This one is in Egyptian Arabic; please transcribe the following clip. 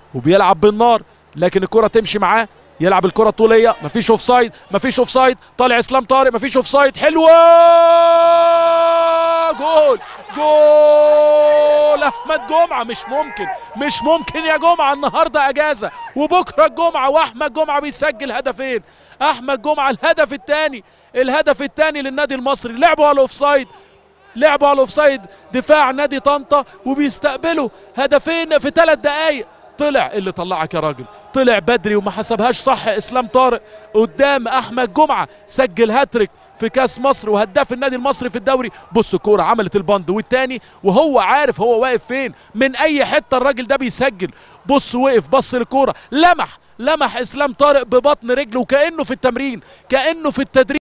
وبيلعب بالنار لكن الكره تمشي معاه يلعب الكره الطوليه مفيش اوف سايد مفيش اوف سايد طالع اسلام طارق مفيش اوف سايد حلوه جول جول احمد جمعه مش ممكن مش ممكن يا جمعه النهارده اجازه وبكره الجمعه واحمد جمعه بيسجل هدفين احمد جمعه الهدف الثاني الهدف الثاني للنادي المصري لعبوا على الاوف سايد لعبوا على الاوف سايد دفاع نادي طنطا وبيستقبلوا هدفين في ثلاث دقائق طلع اللي طلعك يا راجل طلع بدري وما حسبهاش صح اسلام طارق قدام احمد جمعه سجل هاتريك في كاس مصر وهداف النادي المصري في الدوري بص الكوره عملت البند والتاني وهو عارف هو واقف فين من اي حته الراجل ده بيسجل بص وقف بص للكوره لمح لمح اسلام طارق ببطن رجله وكانه في التمرين كانه في التدريب